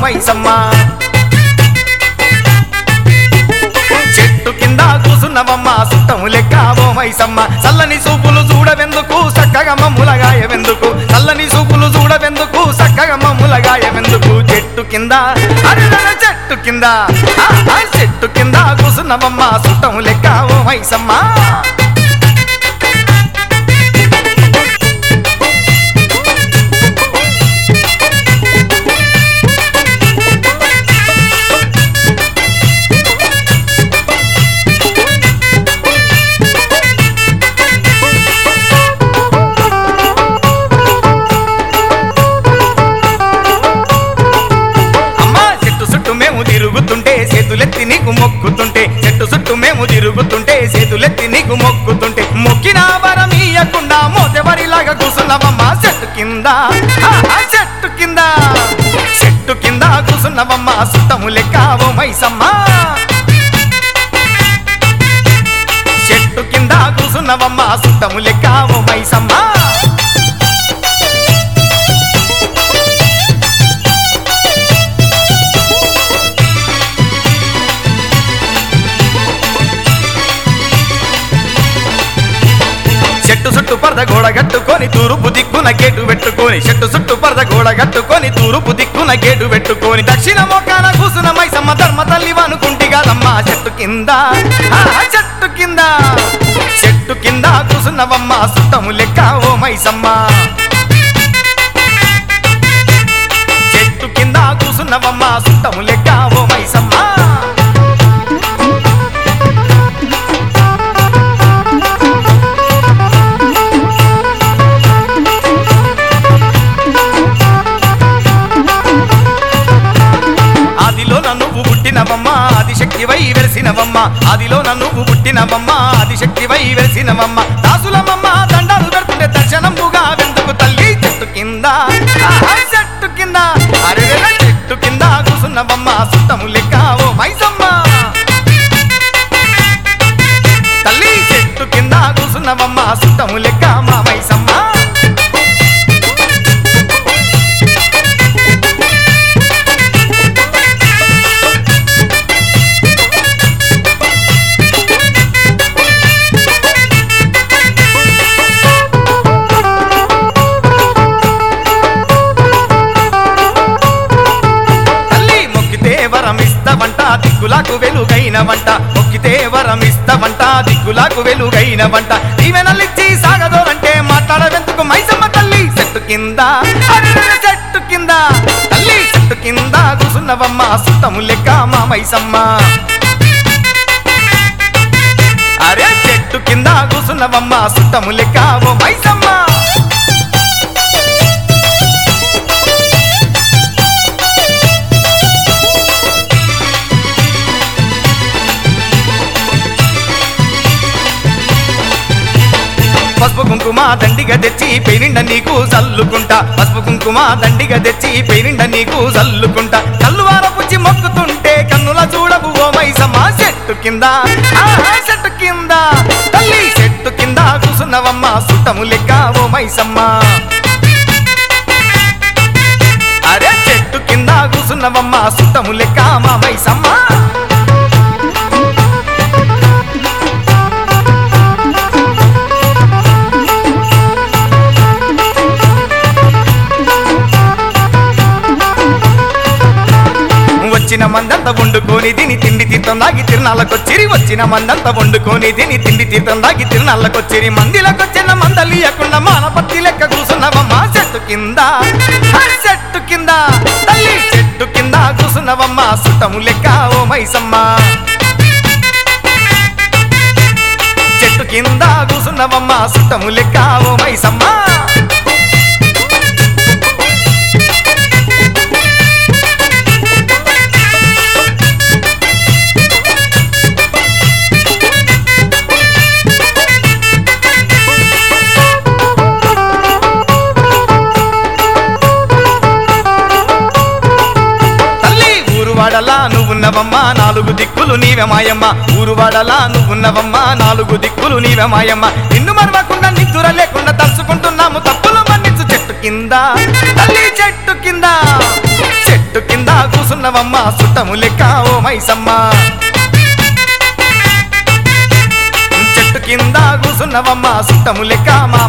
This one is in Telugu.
మైసమ్మ చెట్టు కింద కూసున్నవమ్మ సుట్టము లెక్క ఓ మైసమ్మ చల్లని సూపులు చూడవెందుకు చక్కగా మమ్ములగాయవెందుకు చల్లని సూపులు చూడవెందుకు చక్కగా మమ్ములగాయవెందుకు చెట్టు కింద అరెరెరె చెట్టు కింద ఆ, ఆ, చెట్టు కింద కూసున్నవమ్మ సుట్టము లెక్క ఓ మైసమ్మ అమ్మా చెట్టు చుట్టూ మేము తిరుగుతుంటే చేతులెత్తి నీకు మొక్కుతుంటే చెట్టు చుట్టూ మేము తిరుగుతుంటే చేతులెత్తి నీకు మొక్కుతుంటే మొక్కిన వరమీయకుండా మోతెవరిలాగా కూసున్నవమ్మా చెట్టు కింద ఆ, ఆ చెట్టు కింద చెట్టు కింద కూసున్నవమ్మా సుట్టము లెక్క ఓ మైసమ్మ చెట్టు కింద కూసున్నవమ్మా సుట్టము లెక్క ఓ మైసమ్మ చెట్టు చుట్టూ పరద గోడ కట్టుకొని తూర్పు దిక్కున గేటు పెట్టుకొని చెట్టు చుట్టూ పరద గోడ కట్టుకొని తూర్పు దిక్కున గేటు పెట్టుకొని దక్షిణ మోకాన కూసున మైసమ్మ ధర్మ తల్లి అనుకుంటి కాదమ్మా చెట్టు కింద ఆ, చెట్టు కింద చెట్టు కింద కూసున్నవమ్మ సుట్టము లెక్క ఓ మైసమ్మ చెట్టు కింద కూసున్నవమ్మ సుట్టము లెక్క ఓ మైసమ్మ ఆదిలో నువ్వు పుట్టినవమ్మ ఆదిశక్తివై వెలిసినవమ్మ ఆదిలో నువ్వు పుట్టినవమ్మ ఆదిశక్తివై వెలిసినవమ్మ దాసులమమ్మ దండాలు పెడుతుంటే దర్శనముగా వెందుకు తల్లి చెట్టు కింద ఆహా, చెట్టు కింద అరే చెట్టు కింద కూసున్నవమ్మ సుట్టము లెక్క ఓ మైసమ్మ తల్లి చెట్టు కింద కూసున్నవమ్మ సుట్టము లెక్క మా మైసమ్మ తల్లి మొక్కితే వరం ఇస్తవంట దిక్కులకు వెలుగైన వంట మొక్కితే వరం ఇస్తవంట దిక్కులకు వెలుగైన వంట దీవెనలిచ్చి సాగదోరంటే మాట్లాడవెందుకు మైసమ్మ తల్లి చెట్టు కింద అరెరెరె చెట్టు కింద తల్లి చెట్టు కింద కూసున్నవమ్మ సుట్టము లెక్క మా మైసమ్మ అరే చెట్టు కింద కూసున్నవమ్మ సుట్టము లెక్క ఓ మైసమ్మ పసుపు కుంకుమ దండిగా తెచ్చి పెయినిండ నీకు చల్లుకుంటా పసుపు కుంకుమ దండిగా తెచ్చి పెయినిండ నీకు చల్లుకుంటా కల్లువార పుచ్చి మొక్కుతుంటే కన్నుల చూడవు ఓ మైసమ్మ చెట్టు కింద ఆహా, చెట్టు కింద తల్లి చెట్టు కింద కూసున్నవమ్మ సుట్టము లెక్క ఓ మైసమ్మ అరే చెట్టు కింద కూసున్నవమ్మ సుట్టము లెక్క మా మైసమ్మ వచ్చిన మందంతా వండుకొని తిని తిండి తీర్థం దాగి తిరునాళ్ళకొచ్చిరి వచ్చిన మందంతా వండుకొని తిని తిండి తీర్థం దాగి తిరునాళ్ళకొచ్చిరి మందిలకొచ్చిన మందలియకుండా మానపత్తి లెక్క కూసున్నవమ్మ చెట్టు కింద ఆ చెట్టు కింద తల్లి చెట్టు కింద కూసున్నవమ్మ సుట్టము లెక్క ఓ మైసమ్మ చెట్టు కింద కూసున్నవమ్మ సుట్టము లెక్క ఓ మైసమ్మ తల్లి ఊరువాడలా నువ్వున్నవమ్మా నాలుగు దిక్కులు నీవే మాయమ్మ ఊరువాడలా నువ్వున్నవమ్మా నాలుగు దిక్కులు నీవే మాయమ్మ నిన్ను మరవకుండా నిద్దుర లేకుండా తలుచుకుంటున్నాము తప్పులు మన్నించు చెట్టు కింద తల్లి చెట్టు కింద చెట్టు చెట్టు కింద కూసున్నవమ్మ సుట్టము లెక్క ఓ మైసమ్మ చెట్టు కింద కూసున్నవమ్మ సుట్టము లెక్క మా